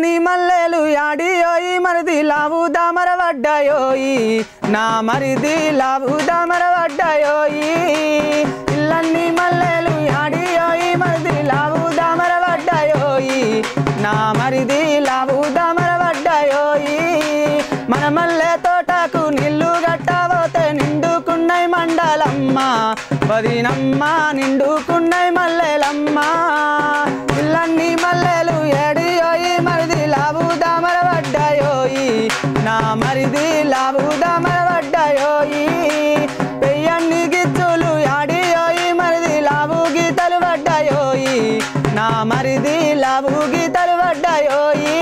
ఇల్లన్ని మల్లెలు యాడియోయి మరిది లావు దామర వడ్డాయోయి నా మరిది లావు దామర వడ్డాయోయి ఇల్లన్ని మల్లెలు యాడియోయి మరిది లావు దామర వడ్డాయోయి నా మరిది లావు దామర వడ్డాయోయి మన మల్లె తోటకు నిల్లు గట్టబోతే నిండుకున్నై మండలమ్మ పదినమ్మ నిండుకున్నై మల్లెలమ్మ ఇల్లన్ని మల్లెలు ఏడియోయి మరిది లావు దామర వడ్డాయోయి నా మరిది లావు దామర వడ్డాయోయి పెయ్యన్ని గిచ్చులు యాడియోయి మరిది లావు గీతలు వడ్డాయోయి నా మరిది లావు గీతలు వడ్డాయోయి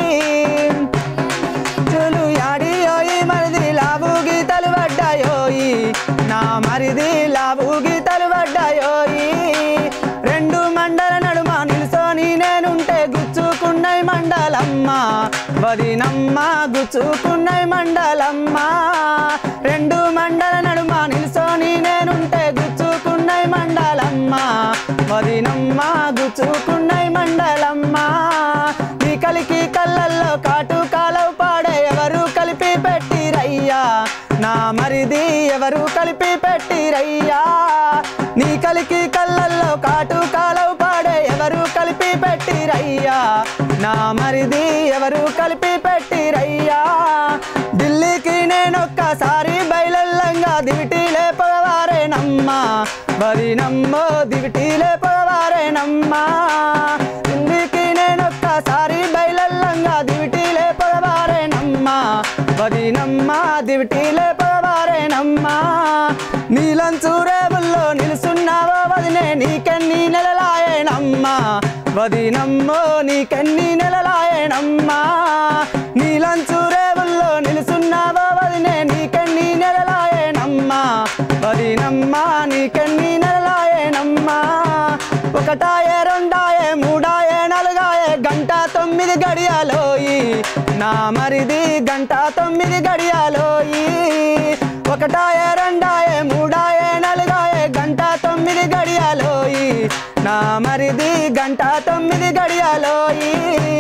చులు యాడియోయి మరిది లావు గీతలు పడ్డాయోయి నా మరిది లావు గీతలు పడ్డాయోయి రెండు మండల నడుమ నిలుసోని నేనుంటే గుచ్చుకున్నై మండలమ్మ వదినమ్మ గుచ్చుకున్నై మండలమ్మ రెండు మండల నడుమ నిలుసోని నేనుంటే గుచ్చుకున్నై మండలమ్మ వదినమ్మ గుచ్చుకున్నై మండలమ్మ నీ కలికి కళ్ళల్లో కాటు కాలవు పాడే ఎవరు కలిపి పెట్టిరయ్యా నా మరిది ఎవరు కలిపి పెట్టిరయ్యా నీ కలికి కళ్ళల్లో కాటు కాలవు పాడే ఎవరు కలిపి పెట్టిరయ్యా నా మరిది ఎవరు కలిపి పెట్టిరయ్యా ఢిల్లీకి నేనొక్కసారి బయలల్లంగా దివిటి లేపవారేనమ్మా బదినమ్మో దివిటి లేపవారేనమ్మా ఢిల్లీకి నేనొక్కసారి బయలల్లంగా దివిటి లేపవారేనమ్మా బదినమ్మా దివిటి లేపవారేనమ్మా నీలంచు రేవుల్లో నిలుసున్నావో వదినే నీకెన్ని నెలలాయేనమ్మా వదినమ్మో నీకెన్ని నెలలాయేనమ్మా నీలంచు రేవుల్లో నిలుసున్నావో వదినే నీకెన్ని నెలలాయేనమ్మా వదినమ్మా నీకెన్ని నెలలాయేనమ్మా ఒకటాయే రెండాయే మూడాయే నలుగాయే గంట తొమ్మిది గడియాలోయి నా మరిది గంట తొమ్మిది గడియాలోయి ఒకటాయే రెండాయే మూడాయే నలుగాయే గంట తొమ్మిది గడియాలోయి నా మరిది గంట తొమ్మిది గడియాలోయి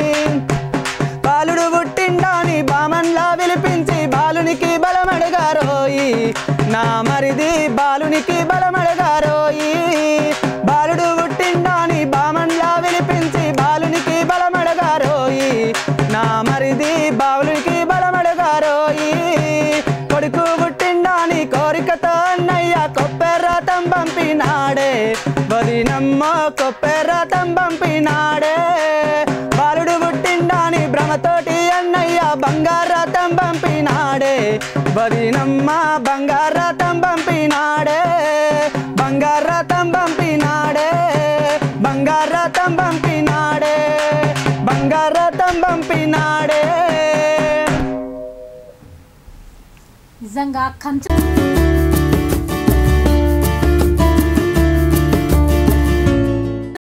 బాలుడు పుట్టిండాని బామన్లా విలిపించి బాలునికి బలమడగారోయి నా మరిది బాలునికి బలమడగారోయి బాలుడు పుట్టిండాని బామన్లా విలిపించి బాలునికి బలమడగారోయి నా మరిది బాలునికి బలమడగారోయి కొడుకు పుట్టిండాని కోరికతో అన్నయ్య కొప్పెర్రతం పంపినాడే వదినమ్మ కొప్పెర్రతం పంపినాడే బాలుడు పుట్టిండాని భ్రమతోటి అన్నయ్య బంగారతం పంపినాడే వదినమ్మ బంగారతం పంపినాడే బంగారతం పంపినాడే బంగారతం పంపినాడే బంగారతం పంపినాడే నిజంగా కంచ